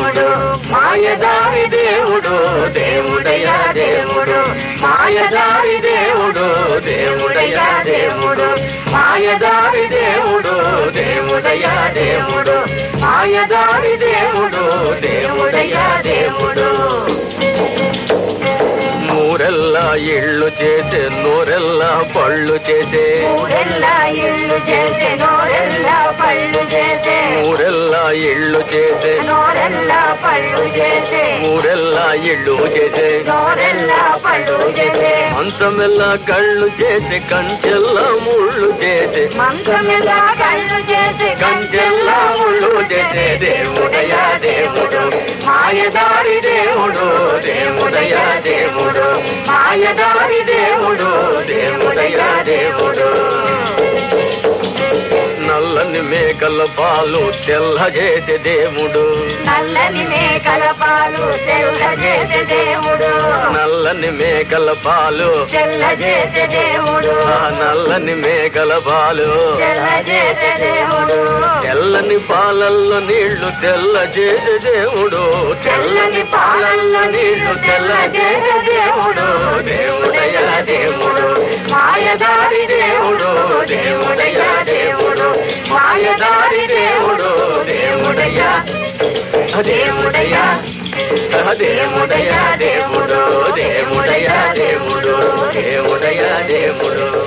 దేవుడు మాయదారి దేవుడు దేవుడయ్యా దేవుడు మాయదారి దేవుడు దేవుడయ్యా దేవుడు మాయదారి దేవుడు దేవుడయ్యా దేవుడు మాయదారి దేవుడు దేవుడయ్యా దేవుడు నూరెల్లా ఇళ్ళు చేసే నూరెల్లా పళ్ళు చేసే ఊరెల్లా ఇల్లు చేసే నోరెల్లా పళ్ళు చేసే నూరెల్లా ఇళ్ళు చేసే నోరెల్లా పళ్ళు చేసే ఊరెల్లా ఇళ్ళు చేసే నోరెల్లా పళ్ళు చేసే మంచమెల్లా కళ్ళు చేసే కంచెల్లా ముళ్ళు చేసే మంచమెల్లా కళ్ళు చేసే కంచెల్లా ముళ్ళు చేసే దేవుడయ్యా దేవుడు మాయదారి దేవుడు దేవుడయ్యా దేవుడు మాయదారి దేవుడు దేవుడయ్యా దేవుడు నల్లని మేకల పాలు తెల్ల చేసే దేవుడు నల్లని మేకల పాలు తెల్ల చేసే దేవుడు నల్లని మేకల పాలు తెల్ల చేసే దేవుడు ఆ నల్లని మేకల పాలు తెల్ల చేసే దేవుడు తెల్లని పాలల్లో నీళ్లు తెల్ల చేసే దేవుడు తెల్లని పాలల్లో నీళ్లు తెల్ల చేసే దేవుడు దేవుడయ్యా దేవుడు మాయదారి దేవుడు దేవుడయ్యా దేవుడు మాయదారి దేవుడు దేవుడయ్యా దేవుడయ్యా దేవుడయ్యా దేవుడు దేవుడయ్యా దేవుడు దేవుడయ్యా దేవుడు